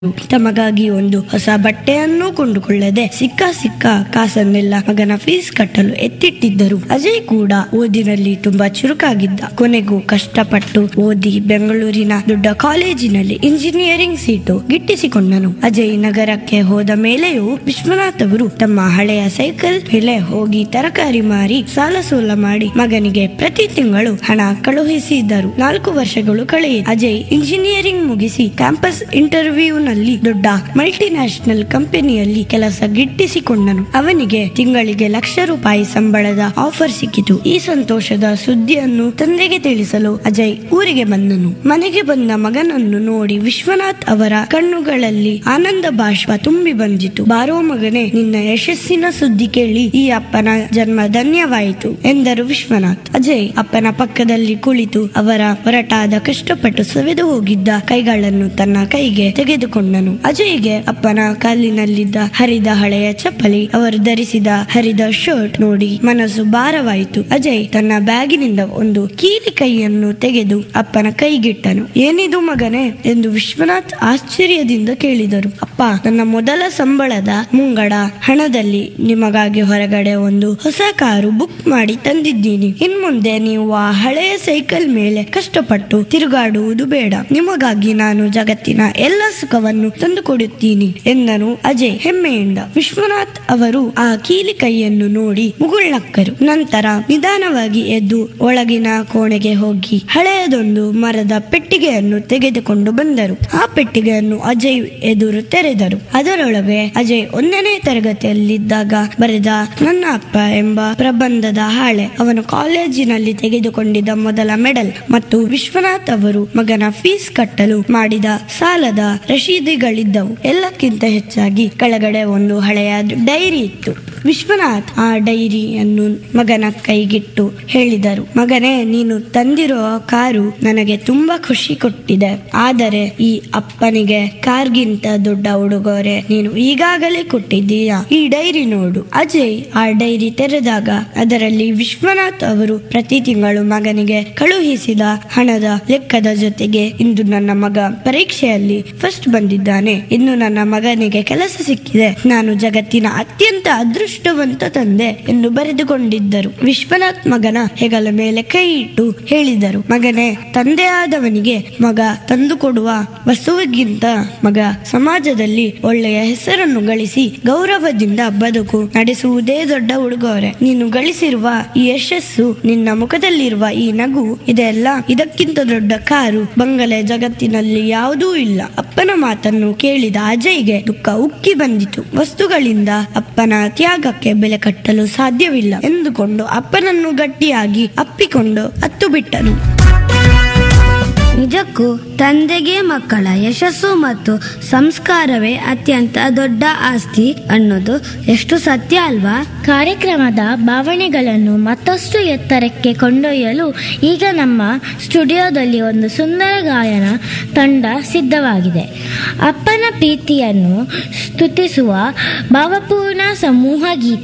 ತಮಗಾಗಿ ಒಂದು ಹೊಸ ಬಟ್ಟೆಯನ್ನು ಕೊಂಡುಕೊಳ್ಳದೆ ಸಿಕ್ಕ ಸಿಕ್ಕ ಕಾಸನ್ನೆಲ್ಲ ಮಗನ ಫೀಸ್ ಕಟ್ಟಲು ಎತ್ತಿಟ್ಟಿದ್ದರು ಅಜಯ್ ಕೂಡ ಓದಿನಲ್ಲಿ ತುಂಬಾ ಚುರುಕಾಗಿದ್ದ ಕೊನೆಗೂ ಕಷ್ಟಪಟ್ಟು ಓದಿ ಬೆಂಗಳೂರಿನ ದೊಡ್ಡ ಕಾಲೇಜಿನಲ್ಲಿ ಇಂಜಿನಿಯರಿಂಗ್ ಸೀಟು ಗಿಟ್ಟಿಸಿಕೊಂಡನು ಅಜಯ್ ನಗರಕ್ಕೆ ಹೋದ ಮೇಲೆಯೂ ವಿಶ್ವನಾಥ್ ಅವರು ತಮ್ಮ ಹಳೆಯ ಸೈಕಲ್ ಮೇಲೆ ಹೋಗಿ ತರಕಾರಿ ಮಾರಿ ಸಾಲ ಸೋಲ ಮಾಡಿ ಮಗನಿಗೆ ಪ್ರತಿ ತಿಂಗಳು ಹಣ ಕಳುಹಿಸಿದ್ದರು ನಾಲ್ಕು ವರ್ಷಗಳು ಕಳೆಯಿ ಅಜಯ್ ಇಂಜಿನಿಯರಿಂಗ್ ಮುಗಿಸಿ ಕ್ಯಾಂಪಸ್ ಇಂಟರ್ವ್ಯೂನಲ್ಲಿ ದೊಡ್ಡ ಮಲ್ಟಿನ್ಯಾಷನಲ್ ಕಂಪನಿಯಲ್ಲಿ ಕೆಲಸ ಗಿಟ್ಟಿಸಿಕೊಂಡನು ಅವನಿಗೆ ತಿಂಗಳಿಗೆ ಲಕ್ಷ ರೂಪಾಯಿ ಸಂಬಳದ ಆಫರ್ ಸಿಕ್ಕಿತು ಈ ಸಂತೋಷದ ಸುದ್ದಿಯನ್ನು ತಂದೆಗೆ ತಿಳಿಸಲು ಅಜಯ್ ಊರಿಗೆ ಬಂದನು ಮನೆಗೆ ಬಂದ ಮಗನನ್ನು ನೋಡಿ ವಿಶ್ವನಾಥ್ ಅವರ ಕಣ್ಣುಗಳಲ್ಲಿ ಆನಂದ ಬಾಷ್ಪ ತುಂಬಿ ಬಂದಿತು ಬಾರೋ ಮಗನೇ ನಿನ್ನ ಯಶಸ್ಸಿನ ಸುದ್ದಿ ಕೇಳಿ ಈ ಅಪ್ಪನ ಜನ್ಮ ಧನ್ಯವಾಯಿತು ಎಂದರು ವಿಶ್ವನಾಥ್ ಅಜಯ್ ಅಪ್ಪನ ಪಕ್ಕದಲ್ಲಿ ಕುಳಿತು ಅವರ ಹೊರಟಾದ ಕಷ್ಟಪಟ್ಟು ಸವೆದು ಹೋಗಿದ್ದ ಕೈಗಳನ್ನು ತನ್ನ ಕೈಗೆ ತೆಗೆದುಕೊಂಡನು ಅಜಯ್ಗೆ ಅಪ್ಪನ ಕಾಲಿನಲ್ಲಿದ್ದ ಹರಿದ ಹಳೆಯ ಚಪ್ಪಲಿ ಅವರು ಧರಿಸಿದ ಹರಿದ ಶರ್ಟ್ ನೋಡಿ ಮನಸ್ಸು ಭಾರವಾಯಿತು ಅಜಯ್ ತನ್ನ ಬ್ಯಾಗಿನಿಂದ ಒಂದು ಕೀಲಿ ಕೈಯನ್ನು ತೆಗೆದು ಅಪ್ಪನ ಕೈಗಿಟ್ಟನು ಏನಿದು ಮಗನೇ ಎಂದು ವಿಶ್ವನಾಥ್ ಆಶ್ಚರ್ಯದಿಂದ ಕೇಳಿದರು ಅಪ್ಪ ನನ್ನ ಮೊದಲ ಸಂಬಳದ ಮುಂಗಡ ಹಣದಲ್ಲಿ ನಿಮಗಾಗಿ ಹೊರಗಡೆ ಒಂದು ಹೊಸ ಕಾರು ಬುಕ್ ಮಾಡಿ ತಂದಿದ್ದೀನಿ ಇನ್ಮುಂದೆ ನೀವು ಆ ಹಳೆಯ ಸೈಕಲ್ ಮೇಲೆ ಕಷ್ಟಪಟ್ಟು ತಿರುಗಾಡುವುದು ಬೇಡ ನಿಮಗಾಗಿ ನಾನು ಜಗತ್ತಿನ ಎಲ್ಲ ಸುಖವನ್ನು ತಂದುಕೊಡುತ್ತೀನಿ ಎಂದನು ಅಜಯ್ ಹೆಮ್ಮೆಯಿಂದ ವಿಶ್ವನಾಥ್ ಅವರು ಆ ಕೀಲಿ ಕೈಯನ್ನು ನೋಡಿ ಮುಗುಳ್ನಕ್ಕರು ನಂತರ ನಿಧಾನವಾಗಿ ಎದ್ದು ಒಳಗಿನ ಕೋಣೆಗೆ ಹೋಗಿ ಹಳೆಯದೊಂದು ಮರದ ಪೆಟ್ಟಿಗೆಯನ್ನು ತೆಗೆದುಕೊಂಡು ಬಂದರು ಆ ಪೆಟ್ಟಿಗೆಯನ್ನು ಅಜಯ್ ಎದುರು ತೆರೆದರು ಅದರೊಳಗೆ ಅಜಯ್ ಒಂದನೇ ತರಗತಿಯಲ್ಲಿದ್ದಾಗ ಬರೆದ ನನ್ನ ಅಪ್ಪ ಎಂಬ ಪ್ರಬಂಧದ ಹಾಳೆ ಅವನು ಕಾಲೇಜಿನಲ್ಲಿ ತೆಗೆದುಕೊಂಡಿದ್ದ ಮೊದಲ ಮೆಡಲ್ ಮತ್ತು ವಿಶ್ವನಾಥ್ ಅವರು ಮಗನ ಫೀಸ್ ಕಟ್ಟಲು ಮಾಡಿದ ಸಾಲದ ರಶೀದಿಗಳಿದ್ದವು ಎಲ್ಲಕ್ಕಿಂತ ಹೆಚ್ಚಾಗಿ ಕೆಳಗಡೆ ಒಂದು ಹಳೆಯ ಡೈರಿ ಇತ್ತು ವಿಶ್ವನಾಥ್ ಆ ಡೈರಿಯನ್ನು ಮಗನ ಕೈಗಿಟ್ಟು ಹೇಳಿದರು ಮಗನೇ ನೀನು ತಂದಿರೋ ಕಾರು ನನಗೆ ತುಂಬಾ ಖುಷಿ ಕೊಟ್ಟಿದೆ ಆದರೆ ಈ ಅಪ್ಪನಿಗೆ ಕಾರ್ಗಿಂತ ದೊಡ್ಡ ಉಡುಗೊರೆ ನೀನು ಈಗಾಗಲೇ ಕೊಟ್ಟಿದ್ದೀಯಾ ಈ ಡೈರಿ ನೋಡು ಅಜಯ್ ಆ ಡೈರಿ ತೆರೆದಾಗ ಅದರಲ್ಲಿ ವಿಶ್ವನಾಥ್ ಅವರು ಪ್ರತಿ ತಿಂಗಳು ಮಗನಿಗೆ ಕಳುಹಿಸಿದ ಹಣದ ಲೆಕ್ಕದ ಜೊತೆಗೆ ಇಂದು ನನ್ನ ಮಗ ಪರೀಕ್ಷೆಯಲ್ಲಿ ಫಸ್ಟ್ ಬಂದಿದ್ದಾನೆ ಇನ್ನು ನನ್ನ ಮಗನಿಗೆ ಕೆಲಸ ಸಿಕ್ಕಿದೆ ನಾನು ಜಗತ್ತಿನ ಅತ್ಯಂತ ಅದೃಷ್ಟವಂತ ತಂದೆ ಎಂದು ಬರೆದುಕೊಂಡಿದ್ದರು ವಿಶ್ವನಾಥ್ ಮಗನ ಹೆಗಲ ಮೇಲೆ ಕೈ ಇಟ್ಟು ಹೇಳಿದರು ಮಗನೇ ತಂದೆಯಾದವನಿಗೆ ಮಗ ತಂದುಕೊಡುವ ವಸ್ತುವಿಗಿಂತ ಮಗ ಸಮಾಜದಲ್ಲಿ ಒಳ್ಳೆಯ ಹೆಸರನ್ನು ಗಳಿಸಿ ಗೌರವದಿಂದ ಬದುಕು ನಡೆಸುವುದೇ ದೊಡ್ಡ ಉಡುಗೊರೆ ನೀನು ಗಳಿಸಿರುವ ಈ ಯಶಸ್ಸು ನಿನ್ನ ಮುಖದಲ್ಲಿರುವ ಈ ನಗು ಇದೆಲ್ಲ ಇದಕ್ಕಿಂತ ದೊಡ್ಡ ಕಾರು ಬಂಗಲೆ ಜಗತ್ತಿನಲ್ಲಿ ಯಾವುದೂ ಇಲ್ಲ ಅಪ್ಪನ ಮಾತನ್ನು ಕೇಳಿದ ಅಜಯ್ಗೆ ದುಃಖ ಉಕ್ಕಿ ಬಂದಿತು ವಸ್ತುಗಳಿಂದ ಅಪ್ಪನ ತ್ಯಾಗಕ್ಕೆ ಬೆಲೆ ಕಟ್ಟಲು ಸಾಧ್ಯವಿಲ್ಲ ಎಂದುಕೊಂಡು ಅಪ್ಪನನ್ನು ಗಟ್ಟಿಯಾಗಿ ಅಪ್ಪಿಕೊಂಡು ಅತ್ತು ಬಿಟ್ಟನು ನಿಜಕ್ಕೂ ತಂದೆಗೆ ಮಕ್ಕಳ ಯಶಸ್ಸು ಮತ್ತು ಸಂಸ್ಕಾರವೇ ಅತ್ಯಂತ ದೊಡ್ಡ ಆಸ್ತಿ ಅನ್ನೋದು ಎಷ್ಟು ಸತ್ಯ ಅಲ್ವಾ ಕಾರ್ಯಕ್ರಮದ ಭಾವನೆಗಳನ್ನು ಮತ್ತಷ್ಟು ಎತ್ತರಕ್ಕೆ ಕೊಂಡೊಯ್ಯಲು ಈಗ ನಮ್ಮ ಸ್ಟುಡಿಯೋದಲ್ಲಿ ಒಂದು ಸುಂದರ ಗಾಯನ ತಂಡ ಸಿದ್ಧವಾಗಿದೆ ಅಪ್ಪನ ಪ್ರೀತಿಯನ್ನು ಸ್ತುತಿಸುವ ಭಾವಪೂರ್ಣ ಸಮೂಹ ಗೀತೆ